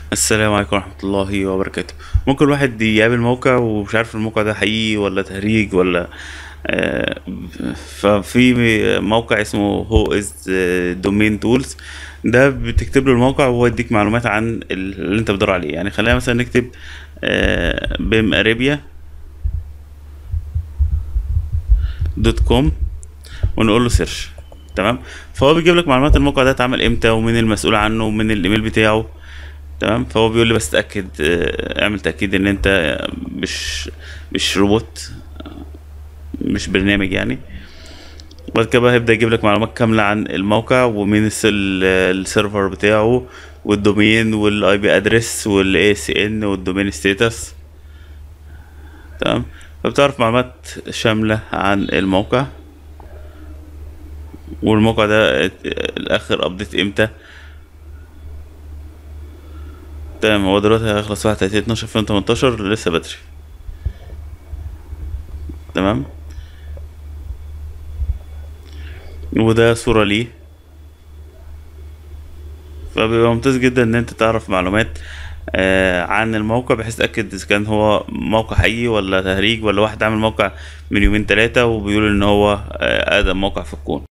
السلام عليكم ورحمة الله وبركاته ممكن الواحد يقابل موقع ومش عارف الموقع ده حقيقي ولا تهريج ولا آه، ففي موقع اسمه هو از دومين تولز ده بتكتب له الموقع وهو يديك معلومات عن اللي انت بتدور عليه يعني خلينا مثلا نكتب بيم اريبيا دوت كوم ونقول له سيرش تمام فهو بيجيب لك معلومات الموقع ده اتعمل امتى ومين المسؤول عنه ومين الايميل بتاعه تمام فهو بيقول لي بس تاكد آه، اعمل تاكيد ان انت مش مش روبوت مش برنامج يعني بعد كده بقى هيبدا يجيب لك معلومات كامله عن الموقع ومين الس- ال- السيرفر بتاعه والدومين والاي بي ادرس والاي سي ان والدومين ستاتس تمام فبتعرف معلومات شامله عن الموقع والموقع ده ات- الاخر ابديت امتى تمام هو دلوقتي هيخلص واحد تلاتين اتناشر ألفين وتمنتاشر لسه بدري تمام وده صورة ليه فبيبقى ممتاز جدا ان انت تعرف معلومات آه عن الموقع بحيث تأكد اذا كان هو موقع حقيقي ولا تهريج ولا واحد عامل موقع من يومين تلاتة وبيقول ان هو آه اقدم موقع في الكون